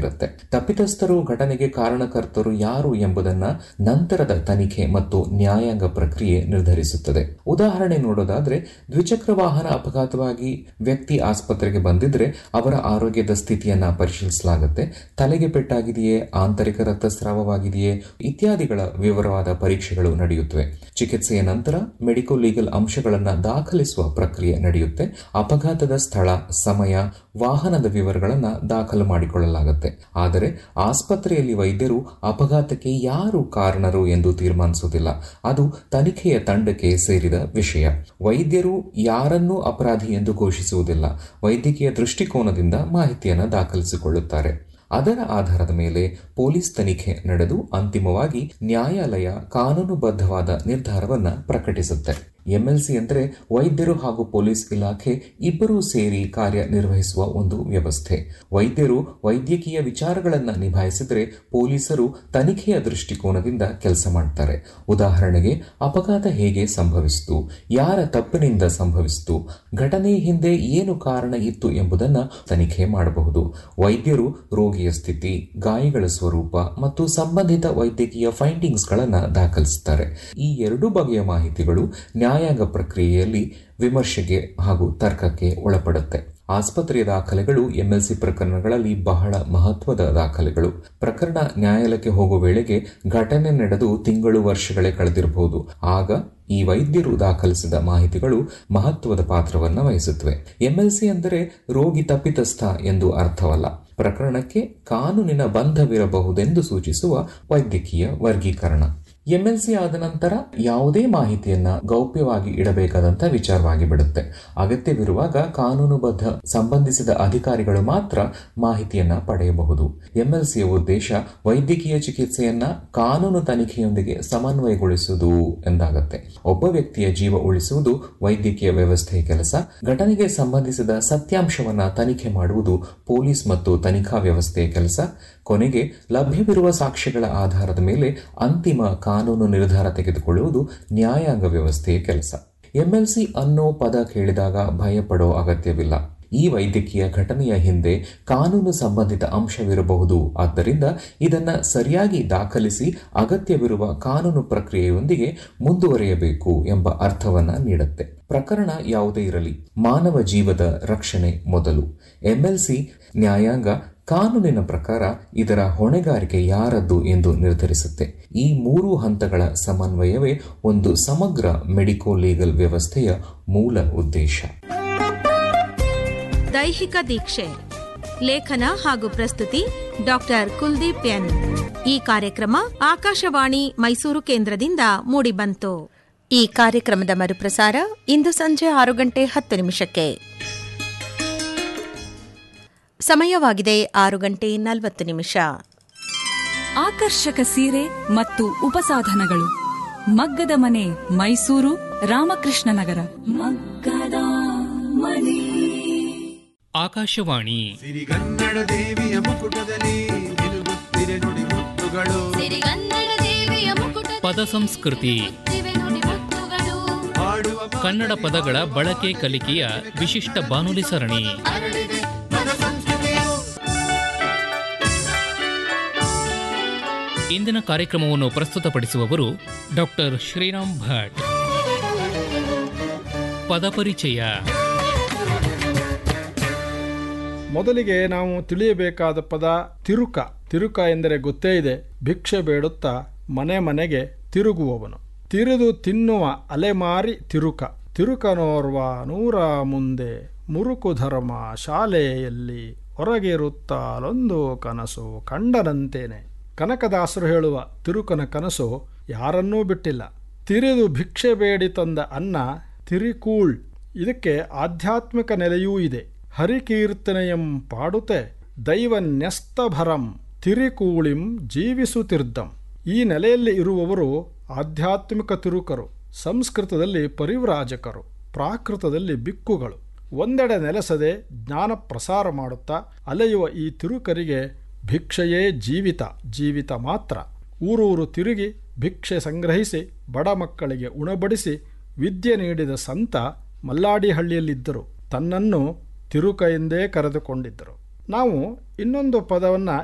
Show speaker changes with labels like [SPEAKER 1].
[SPEAKER 1] ಆಗಿರುತ್ತೆ ತಪ್ಪಿತಸ್ಥರು ಘಟನೆಗೆ ಕಾರಣಕರ್ತರು ಯಾರು ಎಂಬುದನ್ನ ನಂತರದ ತನಿಖೆ ಮತ್ತು ನ್ಯಾಯಾಂಗ ಪ್ರಕ್ರಿಯೆ ನಿರ್ಧರಿಸುತ್ತದೆ ಉದಾಹರಣೆ ನೋಡೋದಾದ್ರೆ ದ್ವಿಚಕ್ರ ವಾಹನ ಅಪಘಾತವಾಗಿ ವ್ಯಕ್ತಿ ಆಸ್ಪತ್ರೆಗೆ ಬಂದಿದ್ರೆ ಅವರ ಆರೋಗ್ಯದ ಸ್ಥಿತಿಯನ್ನ ಪರಿಶೀಲಿಸಲಾಗುತ್ತೆ ತಲೆಗೆ ಪೆಟ್ಟಾಗಿದೆಯೇ ಆಂತರಿಕ ರಕ್ತಸ್ರಾವವಾಗಿದೆಯೇ ಇತ್ಯಾದಿಗಳ ವಿವರವಾದ ಪರೀಕ್ಷೆಗಳು ನಡೆಯುತ್ತವೆ ಚಿಕಿತ್ಸೆಯ ನಂತರ ಮೆಡಿಕೋ ಲೀಗಲ್ ಅಂಶಗಳನ್ನ ದಾಖಲಿಸುವ ಪ್ರಕ್ರಿಯೆ ನಡೆಯುತ್ತೆ ಅಪಘಾತದ ಸ್ಥಳ ಸಮಯ ವಾಹನದ ವಿವರಗಳನ್ನ ದಾಖಲು ಮಾಡಿಕೊಳ್ಳಲಾಗುತ್ತೆ ಆದರೆ ಆಸ್ಪತ್ರೆಯಲ್ಲಿ ವೈದ್ಯರು ಅಪಘಾತಕ್ಕೆ ಯಾರು ಕಾರಣರು ಎಂದು ತೀರ್ಮಾನಿಸುವುದಿಲ್ಲ ಅದು ತನಿಖೆಯ ತಂಡಕ್ಕೆ ಸೇರಿದ ವಿಷಯ ವೈದ್ಯರು ಯಾರನ್ನೂ ಅಪರಾಧಿ ಎಂದು ಘೋಷಿಸುವುದಿಲ್ಲ ವೈದ್ಯಕೀಯ ದೃಷ್ಟಿಕೋನದಿಂದ ಮಾಹಿತಿಯನ್ನು ದಾಖಲಿಸಿಕೊಳ್ಳುತ್ತಾರೆ ಅದರ ಆಧಾರದ ಮೇಲೆ ಪೊಲೀಸ್ ತನಿಖೆ ನಡೆದು ಅಂತಿಮವಾಗಿ ನ್ಯಾಯಾಲಯ ಕಾನೂನುಬದ್ಧವಾದ ನಿರ್ಧಾರವನ್ನ ಪ್ರಕಟಿಸುತ್ತೆ ಎಂಎಲ್ಸಿ ಅಂದರೆ ವೈದ್ಯರು ಹಾಗೂ ಪೊಲೀಸ್ ಇಲಾಖೆ ಇಬ್ಬರೂ ಸೇರಿ ಕಾರ್ಯನಿರ್ವಹಿಸುವ ಒಂದು ವ್ಯವಸ್ಥೆ ವೈದ್ಯರು ವೈದ್ಯಕೀಯ ವಿಚಾರಗಳನ್ನು ನಿಭಾಯಿಸಿದರೆ ಪೊಲೀಸರು ತನಿಖೆಯ ದೃಷ್ಟಿಕೋನದಿಂದ ಕೆಲಸ ಮಾಡ್ತಾರೆ ಉದಾಹರಣೆಗೆ ಅಪಘಾತ ಹೇಗೆ ಸಂಭವಿಸಿತು ಯಾರ ತಪ್ಪಿನಿಂದ ಸಂಭವಿಸಿತು ಘಟನೆ ಹಿಂದೆ ಏನು ಕಾರಣ ಇತ್ತು ಎಂಬುದನ್ನು ತನಿಖೆ ಮಾಡಬಹುದು ವೈದ್ಯರು ರೋಗಿಯ ಸ್ಥಿತಿ ಗಾಯಗಳ ಸ್ವರೂಪ ಮತ್ತು ಸಂಬಂಧಿತ ವೈದ್ಯಕೀಯ ಫೈಂಡಿಂಗ್ಸ್ಗಳನ್ನು ದಾಖಲಿಸುತ್ತಾರೆ ಈ ಎರಡು ಬಗೆಯ ಮಾಹಿತಿಗಳು ನ್ಯಾಯಾಂಗ ಪ್ರಕ್ರಿಯೆಯಲ್ಲಿ ವಿಮರ್ಶೆಗೆ ಹಾಗೂ ತರ್ಕಕ್ಕೆ ಒಳಪಡುತ್ತೆ ಆಸ್ಪತ್ರೆಯ ದಾಖಲೆಗಳು ಎಂಎಲ್ಸಿ ಪ್ರಕರಣಗಳಲ್ಲಿ ಬಹಳ ಮಹತ್ವದ ದಾಖಲೆಗಳು ಪ್ರಕರಣ ನ್ಯಾಯಾಲಯಕ್ಕೆ ಹೋಗುವ ವೇಳೆಗೆ ಘಟನೆ ನಡೆದು ತಿಂಗಳು ವರ್ಷಗಳೇ ಕಳೆದಿರಬಹುದು ಆಗ ಈ ವೈದ್ಯರು ದಾಖಲಿಸಿದ ಮಾಹಿತಿಗಳು ಮಹತ್ವದ ಪಾತ್ರವನ್ನು ವಹಿಸುತ್ತವೆ ಎಂಎಲ್ಸಿ ಅಂದರೆ ರೋಗಿ ತಪ್ಪಿತಸ್ಥ ಎಂದು ಅರ್ಥವಲ್ಲ ಪ್ರಕರಣಕ್ಕೆ ಕಾನೂನಿನ ಬಂಧವಿರಬಹುದೆಂದು ಸೂಚಿಸುವ ವೈದ್ಯಕೀಯ ವರ್ಗೀಕರಣ ಎಂಎಲ್ಸಿ ಆದ ನಂತರ ಯಾವುದೇ ಮಾಹಿತಿಯನ್ನ ಗೌಪ್ಯವಾಗಿ ಇಡಬೇಕಾದಂತ ವಿಚಾರವಾಗಿ ಬಿಡುತ್ತೆ ಅಗತ್ಯವಿರುವಾಗ ಕಾನೂನುಬದ್ಧ ಸಂಬಂಧಿಸಿದ ಅಧಿಕಾರಿಗಳು ಮಾತ್ರ ಮಾಹಿತಿಯನ್ನ ಪಡೆಯಬಹುದು ಎಂಎಲ್ಸಿಯ ಉದ್ದೇಶ ವೈದ್ಯಕೀಯ ಚಿಕಿತ್ಸೆಯನ್ನ ಕಾನೂನು ತನಿಖೆಯೊಂದಿಗೆ ಸಮನ್ವಯಗೊಳಿಸುವುದು ಎಂದಾಗತ್ತೆ ಒಬ್ಬ ವ್ಯಕ್ತಿಯ ಜೀವ ಉಳಿಸುವುದು ವೈದ್ಯಕೀಯ ವ್ಯವಸ್ಥೆಯ ಕೆಲಸ ಘಟನೆಗೆ ಸಂಬಂಧಿಸಿದ ಸತ್ಯಾಂಶವನ್ನ ತನಿಖೆ ಮಾಡುವುದು ಪೊಲೀಸ್ ಮತ್ತು ತನಿಖಾ ವ್ಯವಸ್ಥೆಯ ಕೆಲಸ ಕೊನೆಗೆ ಲಭ್ಯವಿರುವ ಸಾಕ್ಷ್ಯಗಳ ಆಧಾರದ ಮೇಲೆ ಅಂತಿಮ ಕಾನೂನು ನಿರ್ಧಾರ ತೆಗೆದುಕೊಳ್ಳುವುದು ನ್ಯಾಯಾಂಗ ವ್ಯವಸ್ಥೆಯ ಕೆಲಸ ಎಂಎಲ್ಸಿ ಅನ್ನೋ ಪದ ಕೇಳಿದಾಗ ಭಯಪಡೋ ಅಗತ್ಯವಿಲ್ಲ ಈ ವೈದ್ಯಕೀಯ ಘಟನೆಯ ಹಿಂದೆ ಕಾನೂನು ಸಂಬಂಧಿತ ಅಂಶವಿರಬಹುದು ಆದ್ದರಿಂದ ಇದನ್ನ ಸರಿಯಾಗಿ ದಾಖಲಿಸಿ ಅಗತ್ಯವಿರುವ ಕಾನೂನು ಪ್ರಕ್ರಿಯೆಯೊಂದಿಗೆ ಮುಂದುವರಿಯಬೇಕು ಎಂಬ ಅರ್ಥವನ್ನ ನೀಡುತ್ತೆ ಪ್ರಕರಣ ಯಾವುದೇ ಇರಲಿ ಮಾನವ ಜೀವದ ರಕ್ಷಣೆ ಮೊದಲು ಎಂಎಲ್ಸಿ ನ್ಯಾಯಾಂಗ ಕಾನೂನಿನ ಪ್ರಕಾರ ಇದರ ಹೊಣೆಗಾರಿಕೆ ಯಾರದ್ದು ಎಂದು ನಿರ್ಧರಿಸುತ್ತೆ ಈ ಮೂರು ಹಂತಗಳ ಸಮನ್ವಯವೇ ಒಂದು ಸಮಗ್ರ ಮೆಡಿಕೋ ಲೀಗಲ್ ವ್ಯವಸ್ಥೆಯ ಮೂಲ ಉದ್ದೇಶ
[SPEAKER 2] ದೈಹಿಕ ದೀಕ್ಷೆ ಲೇಖನ ಹಾಗೂ ಪ್ರಸ್ತುತಿ ಡಾಕ್ಟರ್ ಕುಲ್ದೀಪ್ ಎನ್ ಈ ಕಾರ್ಯಕ್ರಮ ಆಕಾಶವಾಣಿ ಮೈಸೂರು ಕೇಂದ್ರದಿಂದ ಮೂಡಿಬಂತು ಈ ಕಾರ್ಯಕ್ರಮದ ಮರುಪ್ರಸಾರ ಇಂದು ಸಂಜೆ ಆರು ಗಂಟೆ ಹತ್ತು ನಿಮಿಷಕ್ಕೆ ಸಮಯವಾಗಿದೆ ಆರು ಗಂಟೆ ನಲವತ್ತು ನಿಮಿಷ
[SPEAKER 3] ಆಕರ್ಷಕ ಸೀರೆ ಮತ್ತು ಉಪಸಾಧನಗಳು ಮಗ್ಗದ ಮನೆ ಮೈಸೂರು ರಾಮಕೃಷ್ಣ ನಗರ ಮಗ್ಗದ ಮನೆ
[SPEAKER 4] ಆಕಾಶವಾಣಿ
[SPEAKER 5] ಸಿರಿಗನ್ನಡ ದೇವಿಯ ಮುಕುಟದಲ್ಲಿ ನಿಲುಗುತ್ತಿರೆ ನುಡಿ ಮುತ್ತುಗಳು
[SPEAKER 6] ಸಿರಿಗನ್ನಡ ದೇವಿಯ ಮುಕುಟ
[SPEAKER 4] ಪದ ಸಂಸ್ಕೃತಿ
[SPEAKER 6] ದಿವೆ ನುಡಿ ಮುತ್ತುಗಳು
[SPEAKER 5] ಹಾಡುವ
[SPEAKER 4] ಕನ್ನಡ ಪದಗಳ ಬಳಕೆ ಕಲಿಕೆಯ ವಿಶಿಷ್ಟ ಬಾನುಲಿ ಸರಣಿ
[SPEAKER 6] ಅರಳಿದೆ
[SPEAKER 5] ಪದ ಸಂಸ್ಕೃತಿಯು
[SPEAKER 4] ಇಂದಿನ ಕಾರ್ಯಕ್ರಮವನ್ನು ಪ್ರಸ್ತುತಪಡಿಸುವವರು ಡಾಕ್ಟರ್ ಶ್ರೀರಾಮ್ ಭಟ್ ಪದಪರಿಚಯ
[SPEAKER 7] ಮೊದಲಿಗೆ ನಾವು ತಿಳಿಯಬೇಕಾದ ಪದ ತಿರುಕ ತಿರುಕ ಎಂದರೆ ಗೊತ್ತೇ ಇದೆ ಭಿಕ್ಷೆ ಬೇಡುತ್ತಾ ಮನೆ ಮನೆಗೆ ತಿರುಗುವವನು ತಿರುದು ತಿನ್ನುವ ಅಲೆಮಾರಿ ತಿರುಕ ತಿರುಕನೋರ್ವ ನೂರ ಮುಂದೆ ಮುರುಕು ಧರ್ಮ ಶಾಲೆಯಲ್ಲಿ ಹೊರಗಿರುತ್ತಾಲೊಂದು ಕನಸು ಕಂಡನಂತೇನೆ ಕನಕದಾಸರು ಹೇಳುವ ತಿರುಕನ ಕನಸು ಯಾರನ್ನೂ ಬಿಟ್ಟಿಲ್ಲ ತಿರಿದು ಭಿಕ್ಷೆ ಬೇಡಿ ತಂದ ಅನ್ನ ತಿರಿಕೂಳ್ ಇದಕ್ಕೆ ಆಧ್ಯಾತ್ಮಿಕ ನೆಲೆಯೂ ಇದೆ ಹರಿಕೀರ್ತನೆಯಂ ಪಾಡುತ್ತೆ ದೈವನ್ಯಸ್ತಭರಂ ತಿರಿಕೂಳಿಂ ಜೀವಿಸುತ್ತಿರ್ದಂ ಈ ನೆಲೆಯಲ್ಲಿ ಇರುವವರು ಆಧ್ಯಾತ್ಮಿಕ ತಿರುಕರು ಸಂಸ್ಕೃತದಲ್ಲಿ ಪರಿವ್ರಾಜಕರು ಪ್ರಾಕೃತದಲ್ಲಿ ಬಿಕ್ಕುಗಳು ಒಂದೆಡೆ ನೆಲೆಸದೆ ಜ್ಞಾನ ಪ್ರಸಾರ ಮಾಡುತ್ತಾ ಅಲೆಯುವ ಈ ತಿರುಕರಿಗೆ ಭಿಕ್ಷೆಯೇ ಜೀವಿತ ಜೀವಿತ ಮಾತ್ರ ಊರೂರು ತಿರುಗಿ ಭಿಕ್ಷೆ ಸಂಗ್ರಹಿಸಿ ಬಡ ಮಕ್ಕಳಿಗೆ ಉಣಬಡಿಸಿ ವಿದ್ಯೆ ನೀಡಿದ ಸಂತ ಮಲ್ಲಾಡಿಹಳ್ಳಿಯಲ್ಲಿದ್ದರು ತನ್ನನ್ನು ತಿರುಕ ಎಂದೇ ಕರೆದುಕೊಂಡಿದ್ದರು ನಾವು ಇನ್ನೊಂದು ಪದವನ್ನು